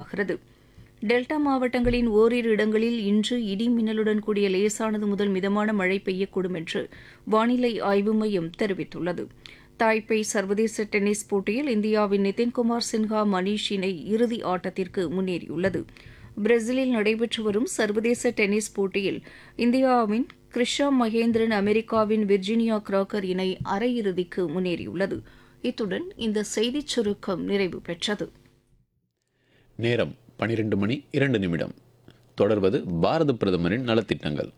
பதிவாகிறது delta மாவட்டங்களின் ஓரிரு இடங்களில் இன்று இடி மின்னலுடன் கூடிய லேசானது முதல் மிதமான மழை பெய்யக்கூடும் என்று வானிலை ஆய்வு மையம் தெரிவித்துள்ளது தாய்பே சர்வதேச டென்னிஸ் போட்டியில் இந்தியாவின் நிதின்குமார் சின்ஹா மணீஷ் இணை இறுதி ஆட்டத்திற்கு முன்னேறியுள்ளது பிரேசிலில் நடைபெற்று வரும் சர்வதேச டென்னிஸ் போட்டியில் இந்தியாவின் கிருஷா மகேந்திரன் அமெரிக்காவின் விர்ஜினியா கிராக்கர் இணை அரையிறுதிக்கு முன்னேறியுள்ளது இத்துடன் இந்த செய்திச் சுருக்கம் நிறைவு பெற்றது நேரம் பனிரெண்டு மணி இரண்டு நிமிடம் தொடர்வது பாரத பிரதமரின் நலத்திட்டங்கள்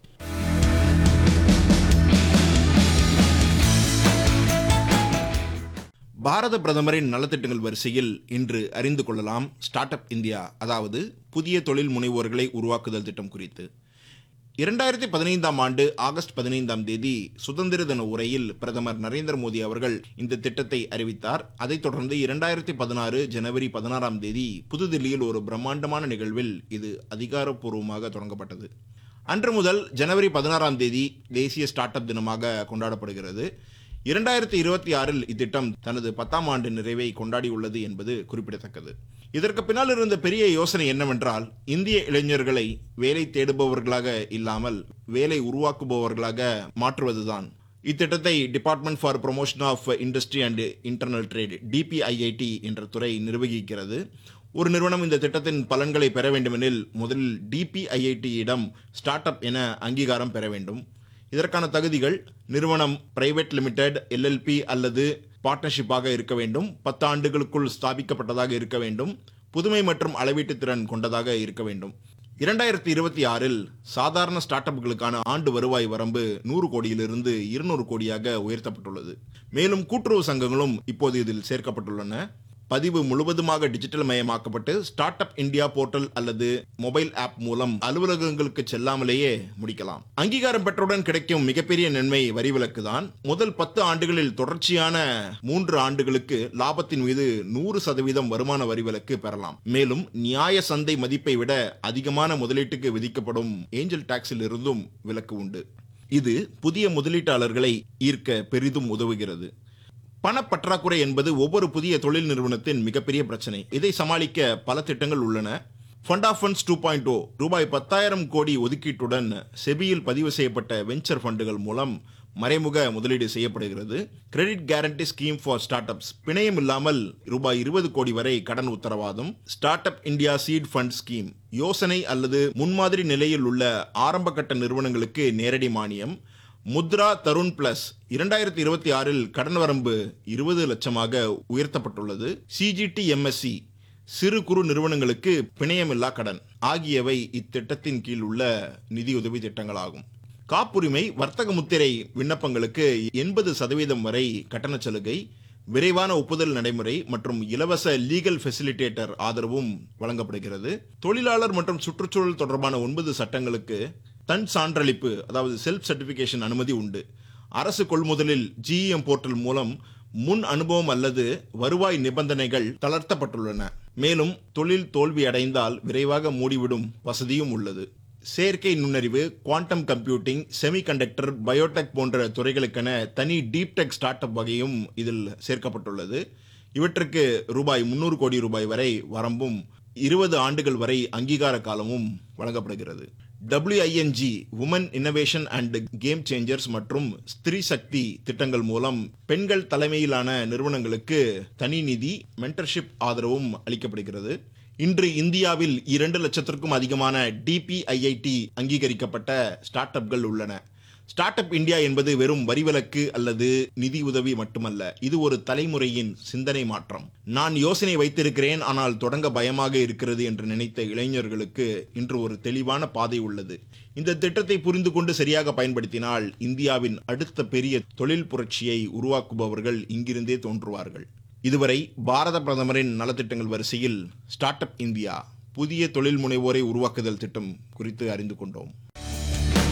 பாரத பிரதமரின் நலத்திட்டங்கள் வரிசையில் இன்று அறிந்து கொள்ளலாம் ஸ்டார்ட் அப் இந்தியா அதாவது புதிய தொழில் முனைவோர்களை உருவாக்குதல் திட்டம் குறித்து இரண்டாயிரத்தி பதினைந்தாம் ஆண்டு ஆகஸ்ட் பதினைந்தாம் தேதி சுதந்திர தின உரையில் பிரதமர் நரேந்திர மோடி அவர்கள் இந்த திட்டத்தை அறிவித்தார் அதைத் தொடர்ந்து இரண்டாயிரத்தி பதினாறு ஜனவரி பதினாறாம் தேதி புதுதில்லியில் ஒரு பிரம்மாண்டமான நிகழ்வில் இது அதிகாரப்பூர்வமாக தொடங்கப்பட்டது அன்று முதல் ஜனவரி பதினாறாம் தேதி தேசிய ஸ்டார்ட் அப் தினமாக கொண்டாடப்படுகிறது இரண்டாயிரத்தி இருபத்தி ஆறில் இத்திட்டம் தனது பத்தாம் ஆண்டு நிறைவை கொண்டாடியுள்ளது என்பது குறிப்பிடத்தக்கது இதற்கு பின்னால் இருந்த பெரிய யோசனை என்னவென்றால் இந்திய இளைஞர்களை வேலை தேடுபவர்களாக இல்லாமல் வேலை உருவாக்குபவர்களாக மாற்றுவதுதான் இத்திட்டத்தை department for promotion of industry and internal trade DPIIT என்ற துறை நிர்வகிக்கிறது ஒரு நிறுவனம் இந்த திட்டத்தின் பலன்களை பெற வேண்டுமெனில் முதலில் டிபிஐஐடியிடம் ஸ்டார்ட் அப் என அங்கீகாரம் பெற வேண்டும் இதற்கான தகுதிகள் நிறுவனம் பிரைவேட் லிமிடெட் எல்எல்பி அல்லது பார்ட்னர்ஷிப்பாக இருக்க வேண்டும் பத்து ஆண்டுகளுக்குள் ஸ்தாபிக்கப்பட்டதாக இருக்க வேண்டும் புதுமை மற்றும் அளவீட்டு திறன் கொண்டதாக இருக்க வேண்டும் இரண்டாயிரத்தி இருபத்தி ஆறில் சாதாரண ஸ்டார்ட் அப்களுக்கான ஆண்டு வருவாய் வரம்பு நூறு கோடியிலிருந்து இருநூறு கோடியாக உயர்த்தப்பட்டுள்ளது மேலும் கூட்டுறவு சங்கங்களும் இப்போது இதில் சேர்க்கப்பட்டுள்ளன பதிவு முழுவதுமாக டிஜிட்டல் மயமாக்கப்பட்டு ஸ்டார்ட் அப் இந்தியா போர்ட்டல் அல்லது மொபைல் ஆப் மூலம் அலுவலகங்களுக்கு செல்லாமலேயே முடிக்கலாம் அங்கீகாரம் பெற்றவுடன் கிடைக்கும் மிகப்பெரிய நன்மை வரி விலக்கு தான் முதல் பத்து ஆண்டுகளில் தொடர்ச்சியான மூன்று ஆண்டுகளுக்கு லாபத்தின் மீது நூறு சதவீதம் வருமான வரி விலக்கு பெறலாம் மேலும் நியாய சந்தை மதிப்பை விட அதிகமான முதலீட்டுக்கு விதிக்கப்படும் ஏஞ்சல் டாக்ஸில் இருந்தும் விலக்கு உண்டு இது புதிய முதலீட்டாளர்களை ஈர்க்க பெரிதும் உதவுகிறது பணப்பற்றாக்குறை என்பது ஒவ்வொரு புதிய தொழில் நிறுவனத்தின் மிகப்பெரிய பிரச்சனை இதை சமாளிக்க பல திட்டங்கள் உள்ளன fund of funds two point O ரூபாய் பத்தாயிரம் கோடி ஒதுக்கீட்டுடன் செபியில் பதிவு செய்யப்பட்ட வெஞ்சர் ஃபண்டுகள் மூலம் மறைமுக முதலீடு செய்யப்படுகிறது credit guarantee scheme for startups பிணையம் இல்லாமல் ரூபாய் இருபது கோடி வரை கடன் உத்தரவாதம் startup India seed fund scheme யோசனை அல்லது முன்மாதிரி நிலையில் உள்ள ஆரம்ப கட்ட நிறுவனங்களுக்கு நேரடி மானியம் முத்ரா தருண் பிளஸ் இரண்டாயிரத்தி இருபத்தி ஆறில் கடன் வரம்பு இருபது லட்சமாக உயர்த்தப்பட்டுள்ளது சிஜிடி எம்எஸ்சி சிறு குறு நிறுவனங்களுக்கு பிணையமில்லா கடன் ஆகியவை இத்திட்டத்தின் கீழ் உள்ள நிதியுதவி திட்டங்களாகும் காப்புரிமை வர்த்தக முத்திரை விண்ணப்பங்களுக்கு எண்பது சதவீதம் வரை கட்டணச் சலுகை விரைவான ஒப்புதல் நடைமுறை மற்றும் இலவச லீகல் ஃபெசிலிட்டேட்டர் ஆதரவும் வழங்கப்படுகிறது தொழிலாளர் மற்றும் சுற்றுச்சூழல் தொடர்பான ஒன்பது சட்டங்களுக்கு தன் சான்றளிப்பு அதாவது செல்ஃப் சர்டிபிகேஷன் அனுமதி உண்டு அரசு கொள்முதலில் ஜிஇஎம் போர்ட்டல் மூலம் முன் அனுபவம் அல்லது வருவாய் நிபந்தனைகள் தளர்த்தப்பட்டுள்ளன மேலும் தொழில் தோல்வி அடைந்தால் விரைவாக மூடிவிடும் வசதியும் உள்ளது செயற்கை நுண்ணறிவு குவாண்டம் கம்ப்யூட்டிங் செமிகண்டக்டர் பயோடெக் போன்ற துறைகளுக்கென தனி டீப் டெக் ஸ்டார்ட் அப் வகையும் இதில் சேர்க்கப்பட்டுள்ளது இவற்றுக்கு ரூபாய் முன்னூறு கோடி ரூபாய் வரை வரம்பும் இருபது ஆண்டுகள் வரை அங்கீகார காலமும் வழங்கப்படுகிறது WING women innovation and game changers மற்றும் ஸ்திரீ சக்தி திட்டங்கள் மூலம் பெண்கள் தலைமையிலான நிறுவனங்களுக்கு தனி நிதி மென்டர்ஷிப் ஆதரவும் அளிக்கப்படுகிறது இன்று இந்தியாவில் இரண்டு லட்சத்திற்கும் அதிகமான டிபிஐஐடி அங்கீகரிக்கப்பட்ட ஸ்டார்ட் அப்கள் உள்ளன ஸ்டார்ட் அப் இந்தியா என்பது வெறும் வரிவிலக்கு அல்லது நிதி உதவி மட்டுமல்ல இது ஒரு தலைமுறையின் சிந்தனை மாற்றம் நான் யோசனை வைத்திருக்கிறேன் ஆனால் தொடங்க பயமாக இருக்கிறது என்று நினைத்த இளைஞர்களுக்கு இன்று ஒரு தெளிவான பாதை உள்ளது இந்த திட்டத்தை புரிந்து கொண்டு சரியாக பயன்படுத்தினால் இந்தியாவின் அடுத்த பெரிய தொழில் புரட்சியை உருவாக்குபவர்கள் இங்கிருந்தே தோன்றுவார்கள் இதுவரை பாரத பிரதமரின் நலத்திட்டங்கள் வரிசையில் ஸ்டார்ட் அப் இந்தியா புதிய தொழில் முனைவோரை உருவாக்குதல் திட்டம் குறித்து அறிந்து கொண்டோம்